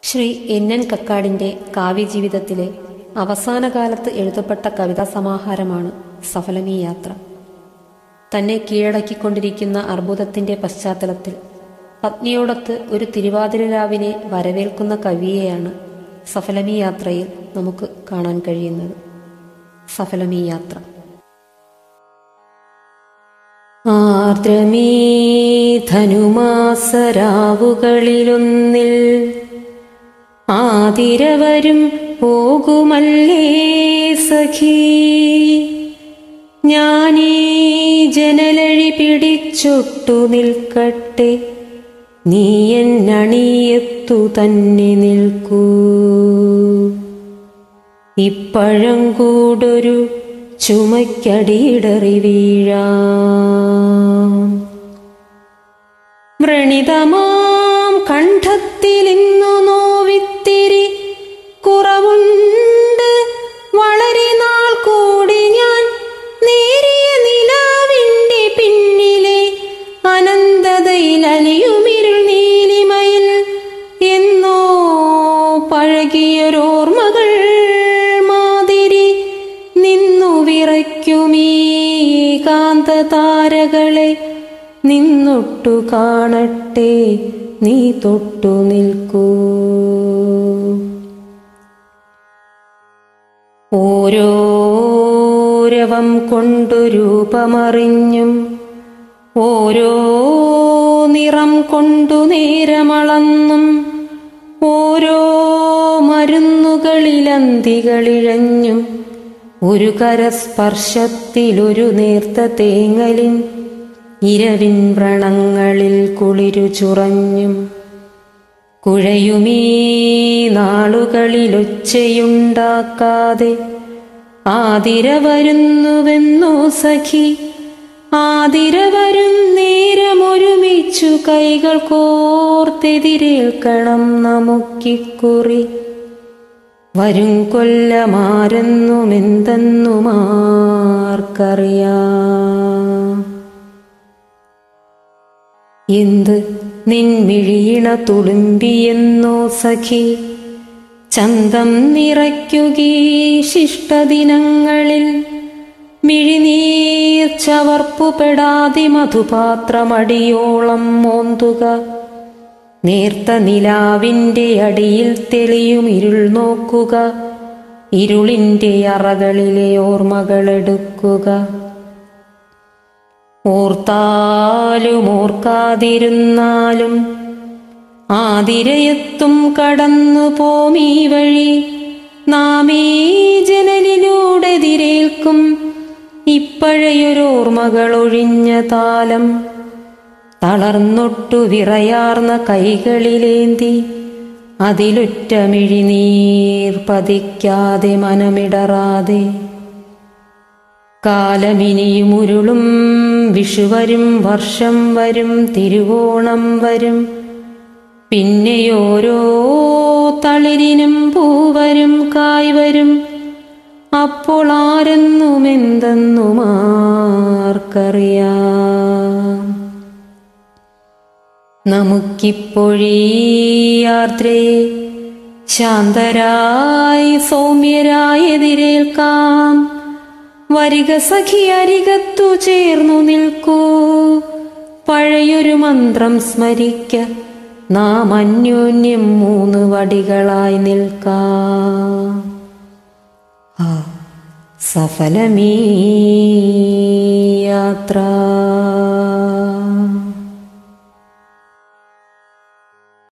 Shri N N കക്കാടിന്റെ കാവ്യജീവിതത്തിലെ അവസാന കാലത്ത് എഴുതപ്പെട്ട കവിതാ സമാഹാരമാണ് സഫലമീ യാത്ര തന്നെ കീഴടക്കിക്കൊണ്ടിരിക്കുന്ന അർബുദത്തിന്റെ പശ്ചാത്തലത്തിൽ പത്നിയോടൊത്ത് ഒരു തിരുവാതിരരാവിനെ വരവേൽക്കുന്ന കവിയെയാണ് സഫലമീ യാത്രയിൽ നമുക്ക് കാണാൻ കഴിയുന്നത് സഫലമീ യാത്ര ആർദ്രമീ ധനുമാസരാവുകളിലൊന്നിൽ ആതിരവരും പോകുമല്ലേ സഖീ ഞാനീ ജനലഴി പിടിച്ചൊട്ടു നിൽക്കട്ടെ നീ എന്നണിയത്തു തന്നെ നിൽക്കൂ ഇപ്പഴം കൂടൊരു ചുമക്കടിയിടറി വീഴാം വ്രണിതമാം കണ്ഠത്തിലിന്നു നോവിത്തിരി കുറവുണ്ട് വളരെ നാൾ കൂടി ഞാൻ നേരിയ നിലാവിന്റെ പിന്നിലെ അനന്തതയിൽ അലിയുമിരുൾ നീലിമയിൽ എന്നോ പഴകിയൊരോർമ്മകൾ മാതിരി നിന്നു വിറയ്ക്കുമീ കാന്തതാരകളെ നിന്നൊട്ടു കാണട്ടെ നീ തൊട്ടു നിൽക്കൂ ഓരോരവം കൊണ്ടു രൂപമറിഞ്ഞും ഓരോ നിറം കൊണ്ടു നേരമളന്നും ഓരോ മരുന്നുകളിലന്തികളിഴഞ്ഞും ഒരു കരസ്പർശത്തിലൊരു നേർത്ത തേങ്ങലിൻ ഇരവിൻ വ്രണങ്ങളിൽ കുളിരു ചുറഞ്ഞും കുഴയുമീ നാളുകളിലൊച്ചയുണ്ടാക്കാതെ ആതിര വരുന്നുവെന്നോ സഖി ആതിര വരും നേരമൊരുമിച്ചു കൈകൾ കോർത്തെതിരേൽക്കണം നമുക്കിക്കുറി വരും കൊല്ലമാരെന്നുമെന്തെന്നുമാർക്കറിയാം എന്ത് നിൻമിഴിയിണ തുളുമ്പിയെന്നോ സഖി ചന്തം നിറയ്ക്കുകീ ശിഷ്ടദിനങ്ങളിൽ മിഴിനീർ ചവർപ്പുപെടാതി മധുപാത്രമടിയോളം മോന്തുക നേർത്ത നിലാവിന്റെ അടിയിൽ തെളിയും ഇരുൾ നോക്കുക ഇരുളിന്റെ അറകളിലെ ഓർമ്മകളെടുക്കുക ഓർത്താലും ഓർക്കാതിരുന്നാലും ആതിരയത്തും കടന്നു പോമീ വഴി നാമീ ജനലിലൂടെ തിരേൽക്കും ഇപ്പഴയൊരോർമ്മകൾ ഒഴിഞ്ഞ താലം തളർന്നൊട്ടു വിറയാർന്ന കൈകളിലേന്തി അതിലുറ്റ മിഴിനീർ പതിക്കാതെ മനമിടറാതെ കാലമിനിയും ഉരുളും വിഷുവരും വർഷം വരും തിരുവോണം വരും പിന്നെയോരോ തളിരിനും പൂവരും കായ് വരും അപ്പോൾ ആരെന്നുമെന്തെന്നും ആർക്കറിയാം നമുക്കിപ്പോഴീ യാത്രയെ ശാന്തരായി സൗമ്യരായി എതിരേൽക്കാം വരിക സഖി അരികത്തു ചേർന്നു നിൽക്കൂ പഴയൊരു മന്ത്രം സ്മരിക്ക നാം അന്യോന്യം മൂന്ന് വടികളായി നിൽക്കാം ആ സഫലമീ യാത്ര